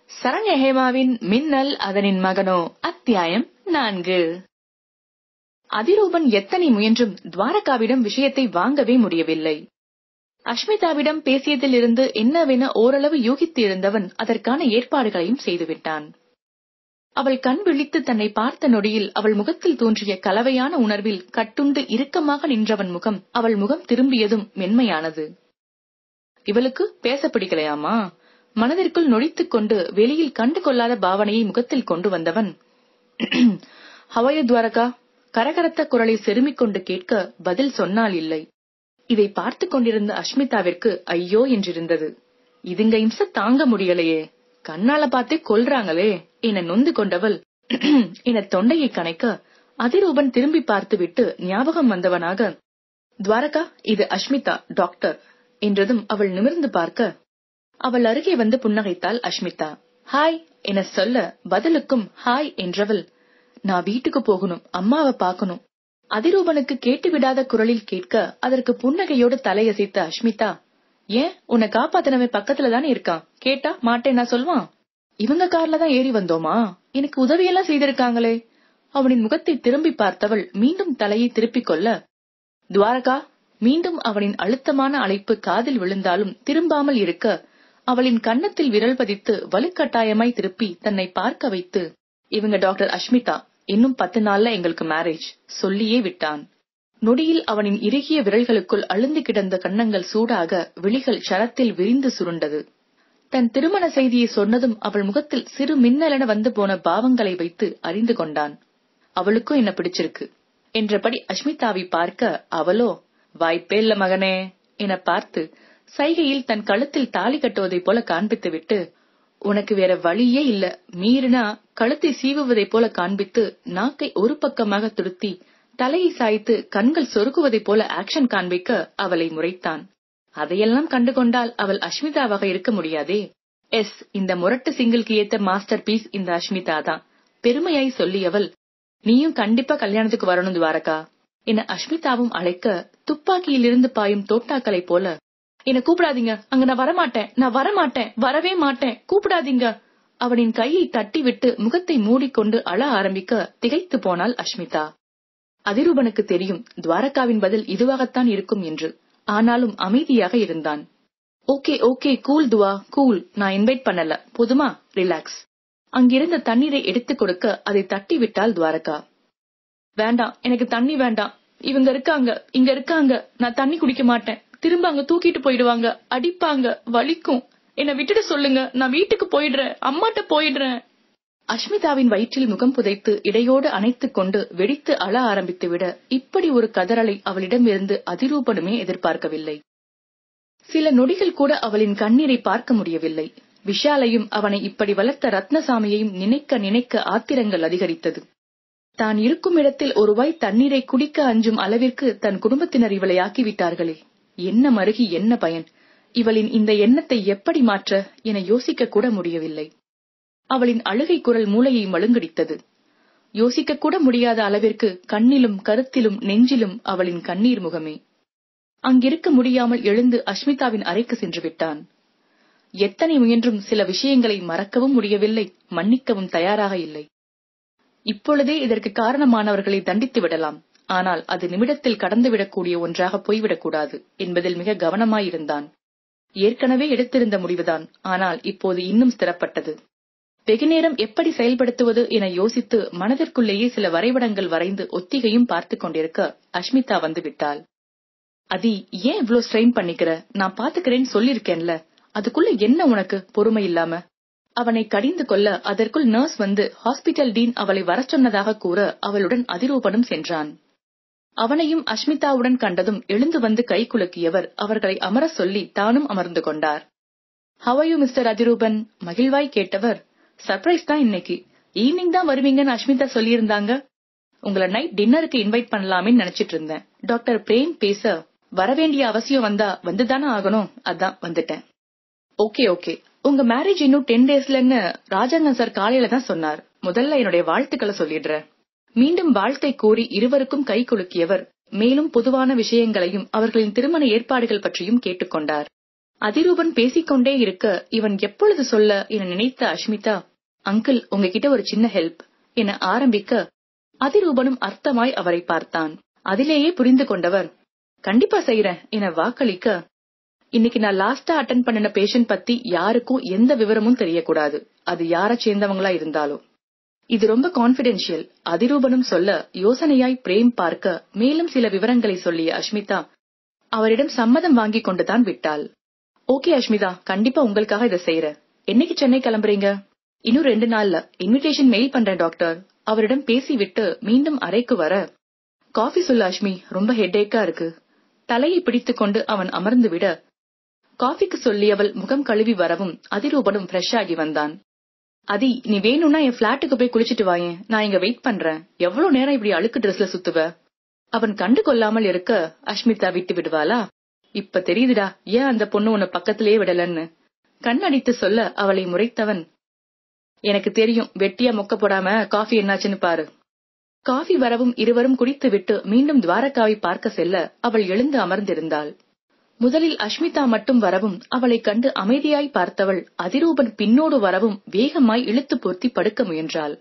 சரண்யஹேமாவின் மின்னல் அதனின் மகனோ அத்தியாயம் நான்கு அதிரூபன் எத்தனை முயன்றும் துவாரகாவிடம் விஷயத்தை வாங்கவே முடியவில்லை அஷ்மிதாவிடம் பேசியதிலிருந்து என்னவென ஓரளவு யூகித்து இருந்தவன் அதற்கான ஏற்பாடுகளையும் செய்துவிட்டான் அவள் கண் விழித்து தன்னை பார்த்த நொடியில் அவள் முகத்தில் தோன்றிய கலவையான உணர்வில் கட்டுண்டு இறுக்கமாக நின்றவன் முகம் அவள் முகம் திரும்பியதும் மென்மையானது இவளுக்கு பேச பிடிக்கலையாமா மனதிற்குள் நொடித்துக் கொண்டு வெளியில் கண்டு கொள்ளாத பாவனையை முகத்தில் கொண்டு வந்தவன் ஹவய துவாரகா கரகரத்த குரலை செருமிக் கொண்டு கேட்க பதில் சொன்னால் இல்லை இதை பார்த்து கொண்டிருந்த அஷ்மிதாவிற்கு ஐயோ என்றிருந்தது இதுங்க இம்ச தாங்க முடியலையே கண்ணால பார்த்தே கொல்றாங்களே என நொந்து கொண்டவள் என தொண்டையை கணைக்க அதிரூபன் திரும்பி பார்த்துவிட்டு ஞாபகம் வந்தவனாக துவாரகா இது அஷ்மிதா டாக்டர் என்றதும் அவள் நிமிர்ந்து பார்க்க அவள் அருகே வந்து புன்னகைத்தாள் அஷ்மிதா ஹாய் என சொல்ல பதிலுக்கும் ஹாய் என்றவள் நான் வீட்டுக்கு போகணும் அம்மாவை பாக்கணும் அதிரூபனுக்கு கேட்டுவிடாத குரலில் கேட்க அதற்கு புன்னகையோடு தலையசைத்த அஷ்மிதா ஏன் உன்னை காப்பாத்தினவன் பக்கத்துல தானே இருக்கான் கேட்டா மாட்டேன் நான் சொல்வான் இவங்க கார்ல தான் ஏறி வந்தோமா எனக்கு உதவியெல்லாம் செய்திருக்காங்களே அவனின் முகத்தை திரும்பி பார்த்தவள் மீண்டும் தலையை திருப்பிக் கொள்ள துவாரகா மீண்டும் அவனின் அழுத்தமான அழைப்பு காதில் விழுந்தாலும் திரும்பாமல் இருக்க அவளின் கன்னத்தில் விரல் பதித்து வலுக்கட்டாயமாய் திருப்பி தன்னை பார்க்க வைத்து இவங்க டாக்டர் அஷ்மிதா இன்னும் பத்து நாள்ல எங்களுக்கு மேரேஜ் சொல்லியே விட்டான் நொடியில் அவனின் இறுகிய விரல்களுக்குள் அழுந்து கிடந்த கன்னங்கள் சூடாக விழிகள் ஷரத்தில் விரிந்து சுருண்டது தன் திருமண செய்தியை சொன்னதும் அவள் முகத்தில் சிறு மின்னலென வந்து போன பாவங்களை வைத்து அறிந்து கொண்டான் அவளுக்கும் என்ன பிடிச்சிருக்கு என்றபடி அஷ்மிதாவை பார்க்க அவளோ வாய்ப்பே இல்ல மகனே என பார்த்து சைகையில் தன் கழுத்தில் தாலி கட்டுவதைப் போல காண்பித்துவிட்டு உனக்கு வேற வழியே இல்ல மீறினா கழுத்தை சீவுவதைப் போல காண்பித்து நாக்கை ஒரு பக்கமாக துருத்தி தலையை சாய்த்து கண்கள் சொருகுவதைப் போல ஆக்ஷன் காண்பிக்க அவளை முறைத்தான் அதையெல்லாம் கண்டு கொண்டால் அவள் அஷ்மிதாவாக இருக்க முடியாதே எஸ் இந்த முரட்டு சிங்கிள்க்கு ஏத்த மாஸ்டர் பீஸ் இந்த அஷ்மிதா தான் பெருமையாய் சொல்லியவள் நீயும் கண்டிப்பா கல்யாணத்துக்கு வரணும் துவாரகா என அஷ்மிதாவும் அழைக்க துப்பாக்கியிலிருந்து பாயும் தோட்டாக்களைப் போல என்ன கூப்பிடாதீங்க அங்க நான் வரமாட்டேன் நான் வரமாட்டேன் வரவே மாட்டேன் கூப்பிடாதீங்க அவனின் கையை தட்டிவிட்டு முகத்தை மூடிக்கொண்டு அழ ஆரம்பிக்க திகைத்து போனாள் அஷ்மிதா அதிரூபனுக்கு தெரியும் துவாரகாவின் பதில் இதுவாகத்தான் இருக்கும் என்று ஆனாலும் அமைதியாக இருந்தான் ஓகே ஓகே கூல் துவா கூல் நான் இன்வைட் பண்ணல போதுமா ரிலாக்ஸ் அங்கிருந்த தண்ணீரை எடுத்துக் கொடுக்க அதை தட்டி விட்டாள் துவாரகா வேண்டாம் எனக்கு தண்ணி வேண்டாம் இவங்க இருக்காங்க இங்க இருக்காங்க நான் தண்ணி குடிக்க மாட்டேன் திரும்ப அங்க தூக்கிட்டு போயிடுவாங்க அடிப்பாங்க வலிக்கும் என்ன விட்டுட்டு சொல்லுங்க நான் வீட்டுக்கு போயிடுறேன் அம்மாட்ட போயிடுறேன் அஷ்மிதாவின் வயிற்றில் முகம் புதைத்து இடையோடு அணைத்துக் கொண்டு வெடித்து அழ ஆரம்பித்து விட இப்படி ஒரு கதறலை அவளிடமிருந்து அதிரூபனுமே எதிர்பார்க்கவில்லை சில நொடிகள் கூட அவளின் கண்ணீரை பார்க்க முடியவில்லை விஷாலையும் அவனை இப்படி வளர்த்த ரத்னசாமியையும் நினைக்க நினைக்க ஆத்திரங்கள் அதிகரித்தது தான் இருக்கும் இடத்தில் ஒருவாய் தண்ணீரை குடிக்க அஞ்சும் அளவிற்கு தன் குடும்பத்தினர் இவளை ஆக்கிவிட்டார்களே என்ன மருகி என்ன பயன் இவளின் இந்த எண்ணத்தை எப்படி மாற்ற என யோசிக்க கூட முடியவில்லை அவளின் அழுகை குரல் மூளையை மழுங்கடித்தது யோசிக்க கூட முடியாத அளவிற்கு கண்ணிலும் கருத்திலும் நெஞ்சிலும் அவளின் கண்ணீர் முகமே அங்கிருக்க முடியாமல் எழுந்து அஷ்மிதாவின் அறைக்கு சென்று விட்டான் எத்தனை முயன்றும் சில விஷயங்களை மறக்கவும் முடியவில்லை மன்னிக்கவும் தயாராக இல்லை இப்பொழுதே இதற்கு காரணமானவர்களை தண்டித்து விடலாம் ஆனால் அது நிமிடத்தில் கடந்துவிடக்கூடிய ஒன்றாக போய்விடக்கூடாது என்பதில் மிக கவனமாயிருந்தான் ஏற்கனவே எடுத்திருந்த முடிவுதான் ஆனால் இப்போது இன்னும் ஸ்திரப்பட்டது வெகுநேரம் எப்படி செயல்படுத்துவது என யோசித்து மனதிற்குள்ளேயே சில வரைபடங்கள் வரைந்து ஒத்திகையும் பார்த்துக் கொண்டிருக்க அஷ்மிதா வந்து விட்டாள் அதி ஏன் இவ்ளோ ஸ்ட்ரெயின் பண்ணிக்கிற நான் பாத்துக்கிறேன்னு சொல்லிருக்கேன்ல அதுக்குள்ள என்ன உனக்கு பொறுமை இல்லாம அவனை கடிந்து கொள்ள அதற்குள் நர்ஸ் வந்து ஹாஸ்பிட்டல் டீன் அவளை வரச் சொன்னதாக கூற அவளுடன் அதிரூபனும் சென்றான் அவனையும் அஷ்மிதாவுடன் கண்டதும் எழுந்து வந்து கை குலுக்கியவர் அவர்களை அமர சொல்லி தானும் அமர்ந்து கொண்டார் ஹவையு மிஸ்டர் அதிரூபன் மகிழ்வாய் கேட்டவர் சர்ப்ரைஸ் தான் இன்னைக்கு ஈவினிங் தான் வருவீங்கன்னு அஷ்மிதா சொல்லியிருந்தாங்க உங்களை நைட் டின்னருக்கு இன்வைட் பண்ணலாமே நினைச்சிட்டு இருந்தேன் டாக்டர் பிரேம் பேச வரவேண்டிய அவசியம் வந்தா வந்துதானே ஆகணும் அதான் வந்துட்டேன் ஓகே ஓகே உங்க மேரேஜ் இன்னும் டென் டேஸ்லன்னு ராஜாங்கம் சார் காலையில தான் சொன்னார் முதல்ல என்னுடைய வாழ்த்துக்களை சொல்லிடுறேன் மீண்டும் வாழ்த்தை கூறி இருவருக்கும் கை குலுக்கியவர் மேலும் பொதுவான விஷயங்களையும் அவர்களின் திருமண ஏற்பாடுகள் பற்றியும் கேட்டுக்கொண்டார் அதிரூபன் பேசிக்கொண்டே இருக்க இவன் எப்பொழுது சொல்ல என நினைத்த அஷ்மிதா அங்கிள் உங்ககிட்ட ஒரு சின்ன ஹெல்ப் என ஆரம்பிக்க அதிரூபனும் அர்த்தமாய் அவரை பார்த்தான் அதிலேயே புரிந்து கொண்டவர் கண்டிப்பா செய்யறேன் என வாக்களிக்க இன்னைக்கு நான் லாஸ்டா அட்டன் பண்ணின பேஷண்ட் பத்தி யாருக்கும் எந்த விவரமும் தெரியக்கூடாது அது யார சேர்ந்தவங்களா இருந்தாலும் இது ரொம்ப கான்பிடென்ஷியல் அதிரூபனும் சொல்ல யோசனையாய் பிரேம் பார்க்க மேலும் சில விவரங்களை சொல்லிய அஷ்மிதா அவரிடம் சம்மதம் வாங்கிக் கொண்டுதான் விட்டாள் ஓகே அஷ்மிதா கண்டிப்பா உங்களுக்காக இதை செய்யறேன் என்னைக்கு சென்னை கிளம்புறீங்க இன்னும் ரெண்டு நாள்ல இன்விடேஷன் மெயில் பண்றேன் டாக்டர் அவரிடம் பேசிவிட்டு மீண்டும் அறைக்கு வர காஃபி சொல்லு அஷ்மி ரொம்ப ஹெட்டேக்கா இருக்கு தலையை பிடித்துக் கொண்டு அவன் அமர்ந்து விட காஃபிக்கு சொல்லியவள் முகம் கழுவி வரவும் அதிரூபனும் ஃப்ரெஷ் ஆகி வந்தான் அதி நீ வேணும்னா என் பிளாட்டுக்கு போய் குளிச்சிட்டு வாயேன் நான் இங்க வெயிட் பண்றேன் எவ்வளவு நேரம் இப்படி அழுக்கு ட்ரெஸ்ல சுத்துவ அவன் கண்டு கொள்ளாமல் இருக்க அஷ்மிதா விட்டு விடுவாளா இப்ப தெரியுதுடா ஏன் அந்த பொண்ணு உன்னை பக்கத்திலேயே விடலன்னு கண்ணடித்து சொல்ல அவளை முறைத்தவன் எனக்கு தெரியும் வெட்டியா மொக்க போடாம காஃபி என்னாச்சுன்னு பாரு காஃபி வரவும் இருவரும் குடித்துவிட்டு மீண்டும் துவாரகாவை பார்க்க செல்ல அவள் எழுந்து அமர்ந்திருந்தாள் முதலில் அஷ்மிதா மட்டும் வரவும் அவளைக் கண்டு அமைதியாய் பார்த்தவள் அதிரூபன் பின்னோடு வரவும் வேகமாய் இழுத்து பொருத்தி படுக்க முயன்றாள்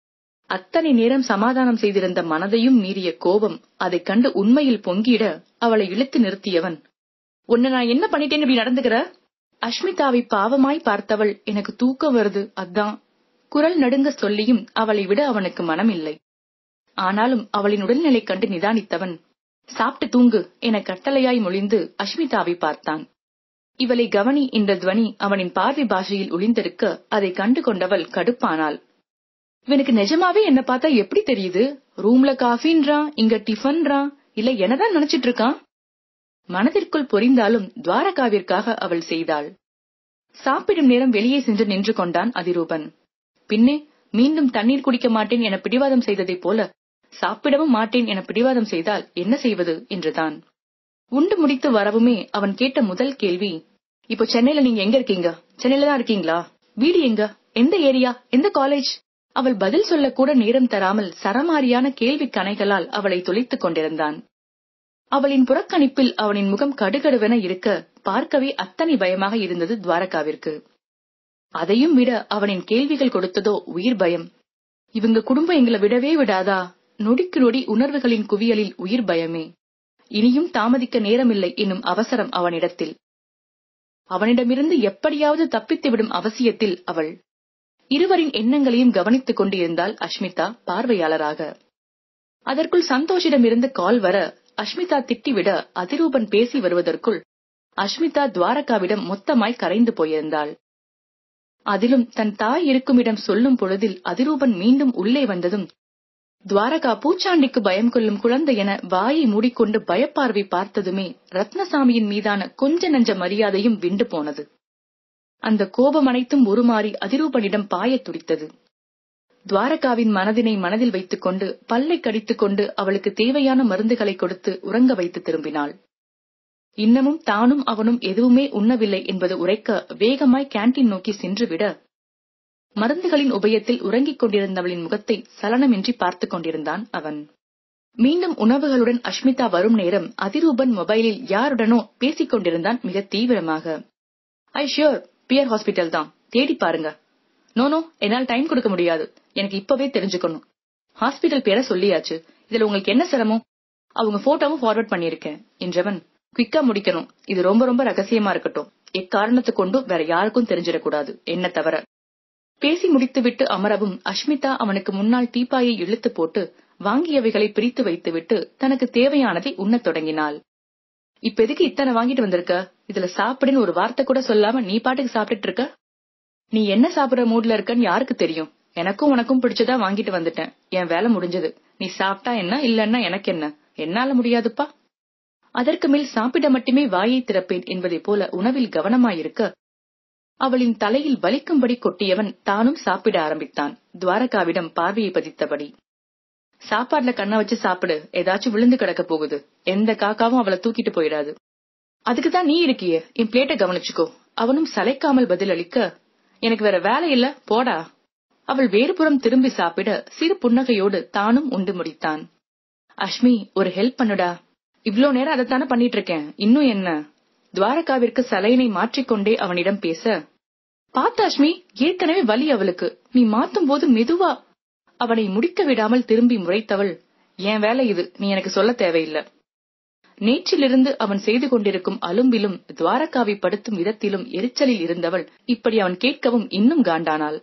அத்தனை நேரம் சமாதானம் செய்திருந்த மனதையும் மீறிய கோபம் அதைக் கண்டு உண்மையில் பொங்கிட அவளை இழுத்து நிறுத்தியவன் உன்னை நான் என்ன பண்ணிட்டேன்னு இப்படி நடந்துக்கிற அஷ்மிதாவை பாவமாய் பார்த்தவள் எனக்கு தூக்கம் வருது அதான் குரல் நடுங்க சொல்லியும் அவளை விட அவனுக்கு மனமில்லை ஆனாலும் அவளின் உடல்நிலை கண்டு நிதானித்தவன் சாப்பிட்டு தூங்கு என கட்டளையாய் மொழிந்து அஷ்மிதாவை பார்த்தான் இவளை கவனி என்ற துவனி அவனின் பார்வை பாஷையில் ஒளிந்திருக்க அதை கண்டு கொண்டவள் கடுப்பானாள் இவனுக்கு நிஜமாவே என்ன பார்த்தா எப்படி தெரியுது ரூம்ல காஃபின்றான் இங்க டிஃபன்றான் இல்ல என்னதான் நினைச்சிட்டு இருக்கான் மனதிற்குள் பொரிந்தாலும் துவாரகாவிற்காக அவள் செய்தாள் சாப்பிடும் நேரம் வெளியே சென்று நின்று கொண்டான் அதிரூபன் பின்னே மீண்டும் தண்ணீர் குடிக்க மாட்டேன் என பிடிவாதம் செய்ததைப் போல சாப்பிடவும் மாட்டேன் என பிடிவாதம் செய்தால் என்ன செய்வது என்றுதான் உண்டு முடித்து வரவுமே அவன் கேட்ட முதல் கேள்வி இப்போ சென்னையில நீங்க எங்க இருக்கீங்க சென்னையில தான் இருக்கீங்களா வீடு எங்க எந்த ஏரியா எந்த காலேஜ் அவள் பதில் சொல்ல கூட நேரம் தராமல் சரமாரியான கேள்வி கணைகளால் அவளை தொலைத்துக் கொண்டிருந்தான் அவளின் புறக்கணிப்பில் அவனின் முகம் கடுகடுவென இருக்க பார்க்கவே அத்தனை பயமாக இருந்தது துவாரகாவிற்கு அதையும் விட அவனின் கேள்விகள் கொடுத்ததோ உயிர் பயம் இவங்க குடும்பம் எங்களை விடவே விடாதா நொடிக்கு நொடி உணர்வுகளின் குவியலில் உயிர் பயமே இனியும் தாமதிக்க நேரமில்லை என்னும் அவசரம் அவனிடத்தில் அவனிடமிருந்து எப்படியாவது தப்பித்துவிடும் அவசியத்தில் அவள் இருவரின் எண்ணங்களையும் கவனித்துக் கொண்டிருந்தாள் அஷ்மிதா பார்வையாளராக அதற்குள் சந்தோஷிடமிருந்து கால் வர அஷ்மிதா திட்டிவிட அதிரூபன் பேசி வருவதற்குள் அஷ்மிதா துவாரகாவிடம் மொத்தமாய் கரைந்து போயிருந்தாள் அதிலும் தன் தாய் இருக்குமிடம் சொல்லும் பொழுதில் அதிரூபன் மீண்டும் உள்ளே வந்ததும் துவாரகா பூச்சாண்டிக்கு பயம் கொள்ளும் குழந்தை என வாயை மூடிக்கொண்டு பயப்பார்வை பார்த்ததுமே ரத்னசாமியின் மீதான கொஞ்ச நஞ்ச மரியாதையும் விண்டு போனது அந்த கோபம் அனைத்தும் உருமாறி அதிரூபனிடம் பாயத் துடித்தது துவாரகாவின் மனதினை மனதில் வைத்துக் கொண்டு பல்லை கடித்துக் கொண்டு அவளுக்கு தேவையான மருந்துகளை கொடுத்து உறங்க வைத்து திரும்பினாள் இன்னமும் தானும் அவனும் எதுவுமே உண்ணவில்லை என்பது உரைக்க வேகமாய் கேண்டீன் நோக்கி சென்றுவிட மருந்துகளின் உபயத்தில் உறங்கிக் கொண்டிருந்தவளின் முகத்தை சலனமின்றி பார்த்துக் கொண்டிருந்தான் அவன் மீண்டும் உணவுகளுடன் அஷ்மிதா வரும் நேரம் அதிரூபன் மொபைலில் யாருடனோ பேசிக் கொண்டிருந்தான் மிக தீவிரமாக ஐ ஷியோர் பியர் ஹாஸ்பிட்டல் தான் தேடி பாருங்க நோனோ என்னால் டைம் கொடுக்க முடியாது எனக்கு இப்பவே தெரிஞ்சுக்கணும் ஹாஸ்பிட்டல் பேரை சொல்லியாச்சு இதுல உங்களுக்கு என்ன சிரமம் அவங்க போட்டோவும் ஃபார்வர்ட் பண்ணிருக்கேன் என்றவன் குவிக்கா முடிக்கணும் இது ரொம்ப ரொம்ப ரகசியமா இருக்கட்டும் எக்காரணத்து கொண்டும் வேற யாருக்கும் தெரிஞ்சிடக்கூடாது என்ன தவிர பேசி முடித்துவிட்டு அமரவும் அஷ்மிதா அவனுக்கு முன்னால் டீப்பாயை இழுத்து போட்டு வாங்கியவைகளை பிரித்து வைத்துவிட்டு தனக்கு தேவையானதை உண்ணத் தொடங்கினாள் இப்ப எதுக்கு இத்தனை வாங்கிட்டு வந்திருக்க இதுல சாப்பிடுன்னு ஒரு வார்த்தை கூட சொல்லாம நீ பாட்டுக்கு சாப்பிட்டுட்டு இருக்க நீ என்ன சாப்பிடுற மூட்ல இருக்கன்னு யாருக்கு தெரியும் எனக்கும் உனக்கும் பிடிச்சதா வாங்கிட்டு வந்துட்டேன் என் வேலை முடிஞ்சது நீ சாப்பிட்டா என்ன இல்லன்னா எனக்கு என்ன என்னால முடியாதுப்பா அதற்கு மேல் சாப்பிட மட்டுமே வாயை திறப்பேன் என்பதைப் போல உணவில் கவனமாயிருக்க அவளின் தலையில் வலிக்கும்படி கொட்டியவன் தானும் சாப்பிட ஆரம்பித்தான் துவாரகாவிடம் பார்வையை பதித்தபடி சாப்பாடுல கண்ண வச்சு சாப்பிடு ஏதாச்சும் விழுந்து கிடக்க போகுது எந்த காக்காவும் அவளை தூக்கிட்டு போயிடாது அதுக்குதான் நீ இருக்கியே என் பிளேட்டை கவனிச்சுக்கோ அவனும் சளைக்காமல் பதிலளிக்க எனக்கு வேற வேலை இல்ல போடா அவள் வேறுபுறம் திரும்பி சாப்பிட சிறு புன்னகையோடு தானும் உண்டு முடித்தான் அஷ்மி ஒரு ஹெல்ப் பண்ணுடா இவ்ளோ நேரம் அதைத்தானே பண்ணிட்டு இருக்கேன் இன்னும் என்ன துவாரகாவிற்கு சலைனை மாற்றிக்கொண்டே அவனிடம் பேச பார்த்த அஷ்மி ஏற்கனவே வலி அவளுக்கு நீ மாத்தும் போது மெதுவா அவனை முடிக்க விடாமல் திரும்பி முறைத்தவள் என் வேலை இது நீ எனக்கு சொல்ல தேவையில்லை நேற்றிலிருந்து அவன் செய்து கொண்டிருக்கும் அலும்பிலும் துவாரகாவை படுத்தும் விதத்திலும் எரிச்சலில் இருந்தவள் இப்படி அவன் கேட்கவும் இன்னும் காண்டானாள்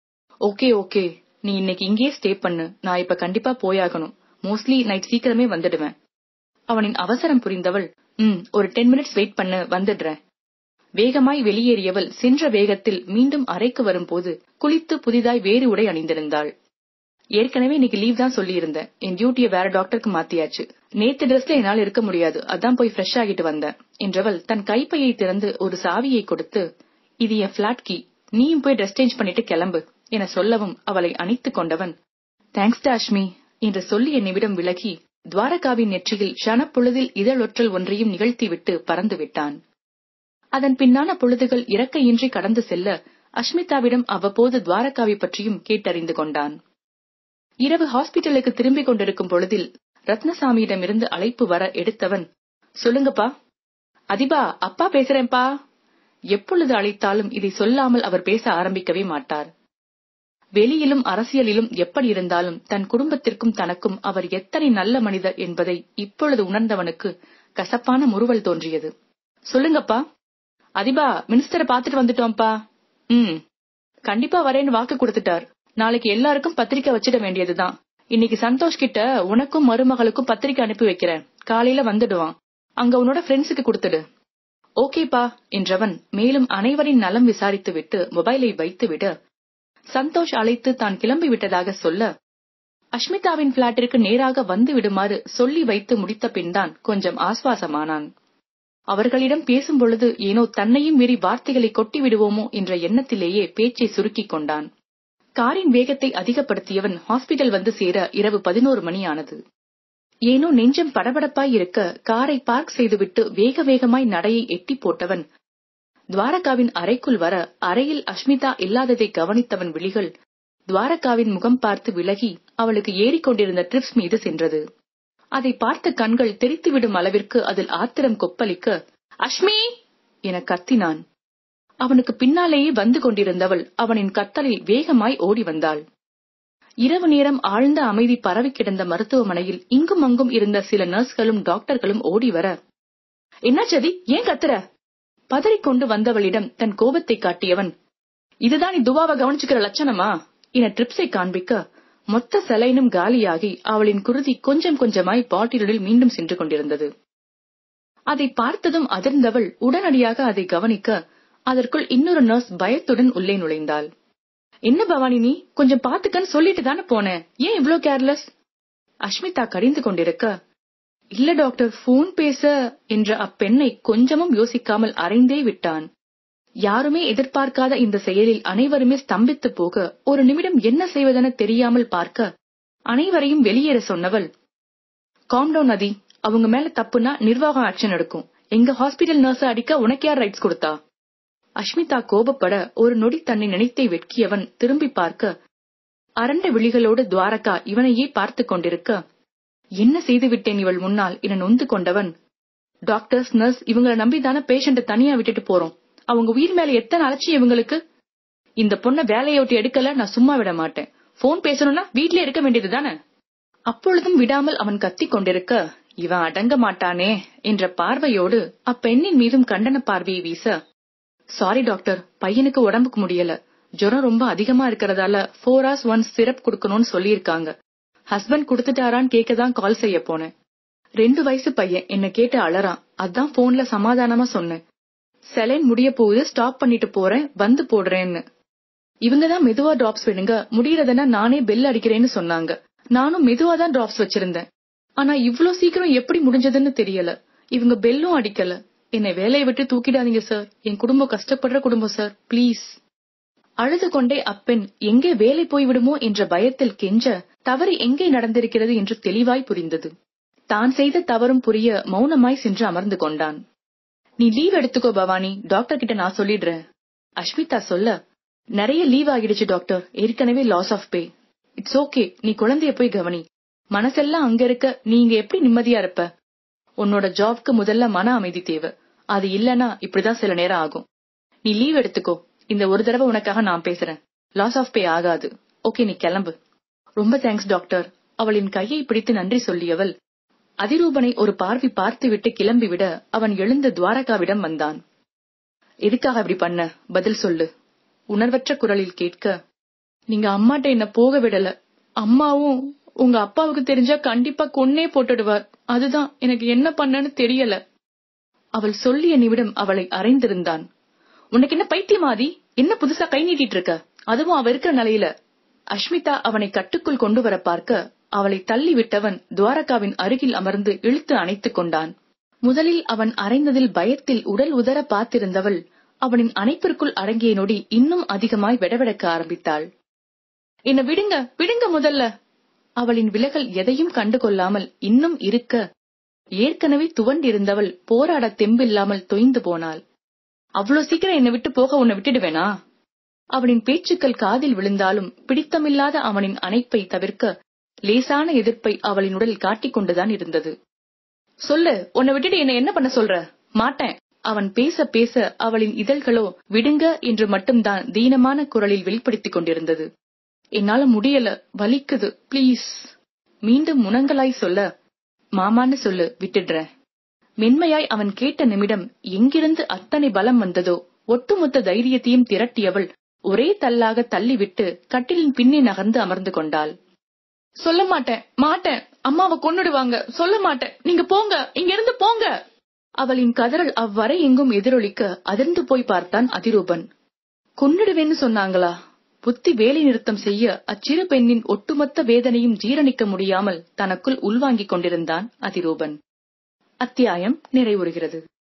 ஓகே ஓகே நீ இன்னைக்கு இங்கேயே ஸ்டே பண்ணு நான் இப்ப கண்டிப்பா போயாகணும் மோஸ்ட்லி நைட் சீக்கிரமே வந்துடுவேன் அவனின் அவசரம் புரிந்தவள் ம் ஒரு டென் மினிட்ஸ் வெயிட் பண்ணு வந்துடுறேன் வேகமாய் வெளியேறியவள் சென்ற வேகத்தில் மீண்டும் அறைக்கு வரும்போது குளித்து புதிதாய் வேறு உடை அணிந்திருந்தாள் ஏற்கனவே இன்னைக்கு லீவ் தான் சொல்லியிருந்தேன் என் டியூட்டியை வேற டாக்டருக்கு மாத்தியாச்சு நேத்து ட்ரெஸ்ல என்னால இருக்க முடியாது அதான் போய் ஃப்ரெஷ் ஆகிட்டு வந்தேன் என்றவள் தன் கைப்பையை திறந்து ஒரு சாவியை கொடுத்து இது என் பிளாட் கீ நீயும் போய் ட்ரெஸ் சேஞ்ச் பண்ணிட்டு கிளம்பு என சொல்லவும் அவளை அணைத்துக் கொண்டவன் தேங்க்ஸ் டாஷ்மி என்று சொல்லி என்னிடம் விலகி துவாரகாவின் நெற்றியில் ஷனப்பொழுதில் இதழொற்றல் ஒன்றையும் நிகழ்த்திவிட்டு பறந்து விட்டான் அதன் பின்னான பொழுதுகள் இறக்கையின்றி கடந்து செல்ல அஷ்மிதாவிடம் அவ்வப்போது துவாரகாவை பற்றியும் கேட்டறிந்து கொண்டான் இரவு ஹாஸ்பிட்டலுக்கு திரும்பிக் கொண்டிருக்கும் பொழுதில் ரத்னசாமியிடமிருந்து அழைப்பு வர எடுத்தவன் சொல்லுங்கப்பா அதிபா அப்பா பேசுறேன்பா எப்பொழுது அழைத்தாலும் இதை சொல்லாமல் அவர் பேச ஆரம்பிக்கவே மாட்டார் வெளியிலும் அரசியலிலும் எப்படி இருந்தாலும் தன் குடும்பத்திற்கும் தனக்கும் அவர் எத்தனை நல்ல மனிதர் என்பதை இப்பொழுது உணர்ந்தவனுக்கு கசப்பான முறுவல் தோன்றியது சொல்லுங்கப்பா அதிபா மினிஸ்டரை பாத்துட்டு வந்துட்டோம்ப்பா ம் கண்டிப்பா வரேன்னு வாக்கு கொடுத்துட்டார் நாளைக்கு எல்லாருக்கும் பத்திரிக்கை வச்சிட வேண்டியதுதான் இன்னைக்கு சந்தோஷ் கிட்ட உனக்கும் மருமகளுக்கும் பத்திரிக்கை அனுப்பி வைக்கிறேன் காலையில வந்துடுவான் அங்க உன்னோட ஃப்ரெண்ட்ஸுக்கு கொடுத்துடு ஓகேப்பா என்றவன் மேலும் அனைவரின் நலம் விசாரித்துவிட்டு மொபைலை வைத்துவிட சந்தோஷ் அழைத்து தான் கிளம்பி விட்டதாக சொல்ல அஷ்மிதாவின் பிளாட்டிற்கு நேராக வந்து விடுமாறு சொல்லி வைத்து முடித்த பின்தான் கொஞ்சம் ஆஸ்வாசமானான் அவர்களிடம் பேசும் பொழுது ஏனோ தன்னையும் மீறி வார்த்தைகளை கொட்டி விடுவோமோ என்ற எண்ணத்திலேயே பேச்சை சுருக்கிக் கொண்டான் காரின் வேகத்தை அதிகப்படுத்தியவன் ஹாஸ்பிடல் வந்து சேர இரவு பதினோரு மணி ஆனது ஏனோ நெஞ்சம் படபடப்பாய் இருக்க காரை பார்க் செய்துவிட்டு வேக வேகமாய் நடையை எட்டி போட்டவன் துவாரகாவின் அறைக்குள் வர அறையில் அஷ்மிதா இல்லாததை கவனித்தவன் விழிகள் துவாரகாவின் முகம் பார்த்து விலகி அவளுக்கு ஏறிக்கொண்டிருந்த ட்ரிப்ஸ் மீது சென்றது அதை பார்த்த கண்கள் தெரித்துவிடும் அளவிற்கு அதில் ஆத்திரம் கொப்பளிக்க அஷ்மி என கத்தினான் அவனுக்கு பின்னாலேயே வந்து கொண்டிருந்தவள் அவனின் கத்தலில் வேகமாய் ஓடி வந்தாள் இரவு நேரம் ஆழ்ந்த அமைதி பரவி கிடந்த மருத்துவமனையில் இங்கும் அங்கும் இருந்த சில நர்ஸ்களும் டாக்டர்களும் ஓடி வர என்னாச்சதி ஏன் கத்துற பதறிக்கொண்டு வந்தவளிடம் தன் கோபத்தை காட்டியவன் இதுதான் நீ துவாவை கவனிச்சுக்கிற லட்சணமா என ட்ரிப்ஸை காண்பிக்க மொத்த சலைனும் காலியாகி அவளின் குருதி கொஞ்சம் கொஞ்சமாய் பாட்டிலுடன் மீண்டும் சென்று கொண்டிருந்தது அதை பார்த்ததும் அதிர்ந்தவள் உடனடியாக அதை கவனிக்க அதற்குள் இன்னொரு நர்ஸ் பயத்துடன் உள்ளே நுழைந்தாள் என்ன பவானி நீ கொஞ்சம் பாத்துக்கன்னு சொல்லிட்டு தானே போனேன் ஏன் இவ்ளோ கேர்லெஸ் அஷ்மிதா கடிந்து கொண்டிருக்க இல்ல டாக்டர் போன் பேச என்ற அப்பெண்ணை கொஞ்சமும் யோசிக்காமல் அரைந்தே விட்டான் யாருமே எதிர்பார்க்காத இந்த செயலில் அனைவருமே ஸ்தம்பித்து போக ஒரு நிமிடம் என்ன செய்வதென தெரியாமல் பார்க்க அனைவரையும் வெளியேற சொன்னவள் காம்டவுன் நதி அவங்க மேல தப்புனா நிர்வாகம் ஆக்ஷன் எடுக்கும் எங்க ஹாஸ்பிடல் நர்ஸ் அடிக்க உனக்கு யார் ரைட்ஸ் கொடுத்தா அஷ்மிதா கோபப்பட ஒரு நொடி தன்னை நினைத்தை வெட்கியவன் திரும்பி பார்க்க அரண்ட விழிகளோடு துவாரகா இவனையே பார்த்து கொண்டிருக்க என்ன செய்து விட்டேன் இவள் முன்னால் என நொந்து கொண்டவன் டாக்டர்ஸ் நர்ஸ் இவங்கள நம்பிதானே பேஷண்ட தனியா விட்டுட்டு போறோம் அவங்க உயிர் மேல எத்தனை அலட்சியம் இவங்களுக்கு இந்த பொண்ண வேலையை விட்டு எடுக்கல நான் சும்மா விட மாட்டேன் போன் பேசணும்னா வீட்லயே இருக்க வேண்டியது தானே அப்பொழுதும் விடாமல் அவன் கத்திக் கொண்டிருக்க இவன் அடங்க மாட்டானே என்ற பார்வையோடு அப்பெண்ணின் மீதும் கண்டன பார்வையை வீச சாரி டாக்டர் பையனுக்கு உடம்புக்கு முடியல ஜுரம் ரொம்ப அதிகமா இருக்கிறதால ஃபோர் ஹவர்ஸ் ஒன்ஸ் சிரப் குடுக்கணும்னு சொல்லியிருக்காங்க ஹஸ்பண்ட் குடுத்துட்டாரான்னு கேட்கதான் கால் செய்ய போனேன் ரெண்டு வயசு பையன் என்ன கேட்டு அழறான் அதான் போன்ல சமாதானமா சொன்னேன் செலைன் முடிய போகுது ஸ்டாப் பண்ணிட்டு போறேன் வந்து போடுறேன்னு இவங்கதான் மெதுவா டிராப்ஸ் விடுங்க முடியறதுன்னா நானே பெல் அடிக்கிறேன்னு சொன்னாங்க நானும் மெதுவா தான் டிராப்ஸ் வச்சிருந்தேன் ஆனா இவ்ளோ சீக்கிரம் எப்படி முடிஞ்சதுன்னு தெரியல இவங்க பெல்லும் அடிக்கல என்னை வேலையை விட்டு தூக்கிடாதீங்க சார் என் குடும்பம் கஷ்டப்படுற குடும்பம் சார் ப்ளீஸ் அழுது கொண்டே அப்பெண் எங்கே வேலை போய்விடுமோ என்ற பயத்தில் கெஞ்ச தவறு எங்கே நடந்திருக்கிறது என்று தெளிவாய் புரிந்தது தான் செய்த தவறும் புரிய மௌனமாய் சென்று அமர்ந்து கொண்டான் நீ லீவ் எடுத்துக்கோ பவானி டாக்டர் கிட்ட நான் சொல்லிடுறேன் அஷ்மிதா சொல்ல நிறைய லீவ் ஆகிடுச்சு டாக்டர் ஏற்கனவே loss of pay it's okay நீ குழந்தைய போய் கவனி மனசெல்லாம் அங்க இருக்க நீ இங்க எப்படி நிம்மதியா இருப்ப உன்னோட ஜாப்க்கு முதல்ல மன அமைதி தேவை அது இல்லனா இப்படிதான் சில நேரம் ஆகும் நீ லீவ் எடுத்துக்கோ இந்த ஒரு தடவை உனக்காக நான் பேசுறேன் லாஸ் ஆஃப் பே ஆகாது ஓகே நீ கிளம்பு ரொம்ப தேங்க்ஸ் டாக்டர் அவளின் கையை பிடித்து நன்றி சொல்லியவள் அதிரூபனை ஒரு பார்வை பார்த்துவிட்டு கிளம்பிவிட அவன் எழுந்த துவாரகாவிடம் வந்தான் எதுக்காக இப்படி பண்ண பதில் சொல்லு உணர்வற்ற குரலில் கேட்க நீங்க அம்மாட்ட என்ன போக விடல அம்மாவும் உங்க அப்பாவுக்கு தெரிஞ்சா கண்டிப்பா கொன்னே போட்டுடுவார் அதுதான் எனக்கு என்ன பண்ணன்னு தெரியல அவள் சொல்லிய நிமிடம் அவளை அறைந்திருந்தான் உனக்கு என்ன பைத்தியமாதி என்ன புதுசா கை நீட்டிட்டு இருக்க அதுவும் அவ இருக்கிற நிலையில அஷ்மிதா அவனை கட்டுக்குள் கொண்டு வர பார்க்க அவளை தள்ளி விட்டவன் துவாரகாவின் அருகில் அமர்ந்து இழுத்து அணைத்துக் கொண்டான் முதலில் அவன் அறைந்ததில் பயத்தில் உடல் உதற பார்த்திருந்தவள் அவனின் அணைப்பிற்குள் அடங்கிய நொடி இன்னும் அதிகமாய் வெடவெடக்க ஆரம்பித்தாள் என்ன விடுங்க விடுங்க முதல்ல அவளின் விலகல் எதையும் கண்டுகொள்ளாமல் இன்னும் இருக்க ஏற்கனவே துவண்டிருந்தவள் போராட தெம்பில்லாமல் தொய்ந்து போனாள் அவ்வளோ சீக்கிரம் என்னை விட்டு போக உன்னை விட்டுடுவேனா அவனின் பேச்சுக்கள் காதில் விழுந்தாலும் பிடித்தமில்லாத அவனின் அணைப்பை தவிர்க்க லேசான எதிர்ப்பை அவளின் உடல் காட்டிக் கொண்டுதான் இருந்தது சொல்லு உன்னை விட்டுட்டு என்ன என்ன பண்ண சொல்ற மாட்டேன் அவன் பேச பேச அவளின் இதழ்களோ விடுங்க என்று மட்டும்தான் தீனமான குரலில் வெளிப்படுத்திக் கொண்டிருந்தது என்னால முடியல வலிக்குது ப்ளீஸ் மீண்டும் முனங்கலாய் சொல்ல மாமான்னு சொல்லு விட்டுடுறேன் மென்மையாய் அவன் கேட்ட நிமிடம் எங்கிருந்து அத்தனை பலம் வந்ததோ ஒட்டுமொத்த தைரியத்தையும் திரட்டியவள் ஒரே தள்ளாக தள்ளிவிட்டு கட்டிலின் பின்னே நகர்ந்து அமர்ந்து கொண்டாள் சொல்ல மாட்டேன் மாட்டேன் அம்மாவை கொன்னுடுவாங்க சொல்ல மாட்டேன் நீங்க போங்க இங்க இருந்து போங்க அவளின் கதறல் அவ்வரை எங்கும் எதிரொலிக்க அதிர்ந்து போய் பார்த்தான் அதிரூபன் கொன்னுடுவேன்னு சொன்னாங்களா புத்தி வேலை நிறுத்தம் செய்ய அச்சிறு பெண்ணின் ஒட்டுமொத்த வேதனையும் ஜீரணிக்க முடியாமல் தனக்குள் உள்வாங்கிக் கொண்டிருந்தான் அதிரூபன் அத்தியாயம் நிறைவுறுகிறது